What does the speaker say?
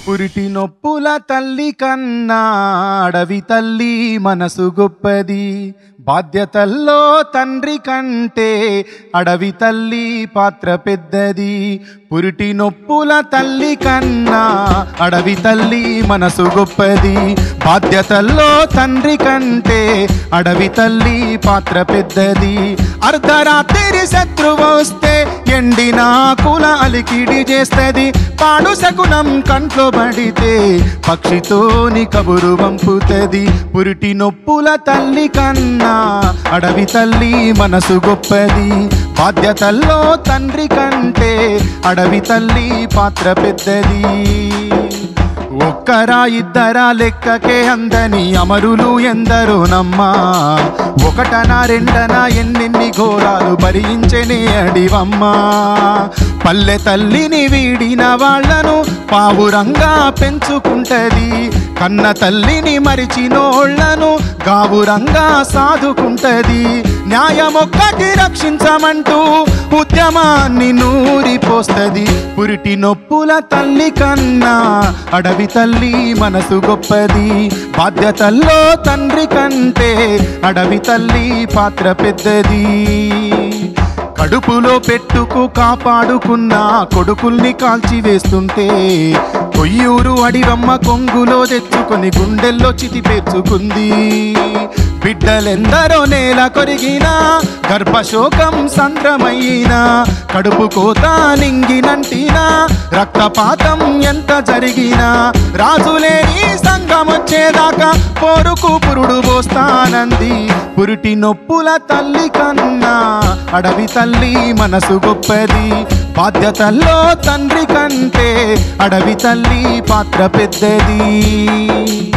పురిటి నొప్పుల తల్లి కన్నా అడవి తల్లి మనసు గొప్పది బాధ్యతల్లో తండ్రి కంటే అడవి తల్లి పాత్ర పెద్దది పురిటి నొప్పుల తల్లి కన్నా అడవి తల్లి మనసు గొప్పది బాధ్యతల్లో తండ్రి కంటే అడవి తల్లి పాత్ర పెద్దది అర్ధరాత్రి శత్రువు వస్తే ఎండిన కుల అలికిడి చేస్తది పాడు శకునం కంట్లో పడితే పక్షితోని కబురు పంపుతది పురిటి నొప్పుల తల్లి కన్నా అడవి తల్లి మనసు గొప్పది బాధ్యతల్లో తండ్రి కంటే అడవి తల్లి పాత్ర పెద్దది ఒక్కరా ఇద్దరా లెక్కకే అందని అమరులు ఎందరో నమ్మా ఒకటనా రెండనా ఎన్నెన్ని ఘోరాలు భరించనే అడివమ్మా పల్లె తల్లిని వీడిన వాళ్లను పావురంగా పెంచుకుంటది కన్న తల్లిని మరిచినోళ్లను గావురంగా సాదుకుంటది న్యాయమొక్కటి రక్షించమంటూ ఉద్యమాన్ని నూరిపోస్తది పురిటి నొప్పుల తల్లి కన్నా అడవి తల్లి మనసు గొప్పది బాధ్యతల్లో తండ్రి కంటే అడవి తల్లి పాత్ర పెద్దది కడుపులో పెట్టుకు కాపాడుకున్న కొడుకుల్ని కాల్చి వేస్తుంటే కొయ్యూరు అడివమ్మ కొంగులో తెచ్చుకొని గుండెల్లో చితి పేర్చుకుంది బిడ్డలెందరో నేల కొరిగినా గర్భశోకం సంద్రమైనా కడుపు కోత నింగినంటినా రక్తపాతం ఎంత జరిగినా రాజులేని సంఘం వచ్చేదాకా పోరుకు పురుడు పోస్తానంది పురిటి నొప్పుల తల్లి కన్నా అడవి తల్లి మనసు గొప్పది బాధ్యతల్లో తండ్రి కంటే అడవి తల్లి పాత్ర పెద్దది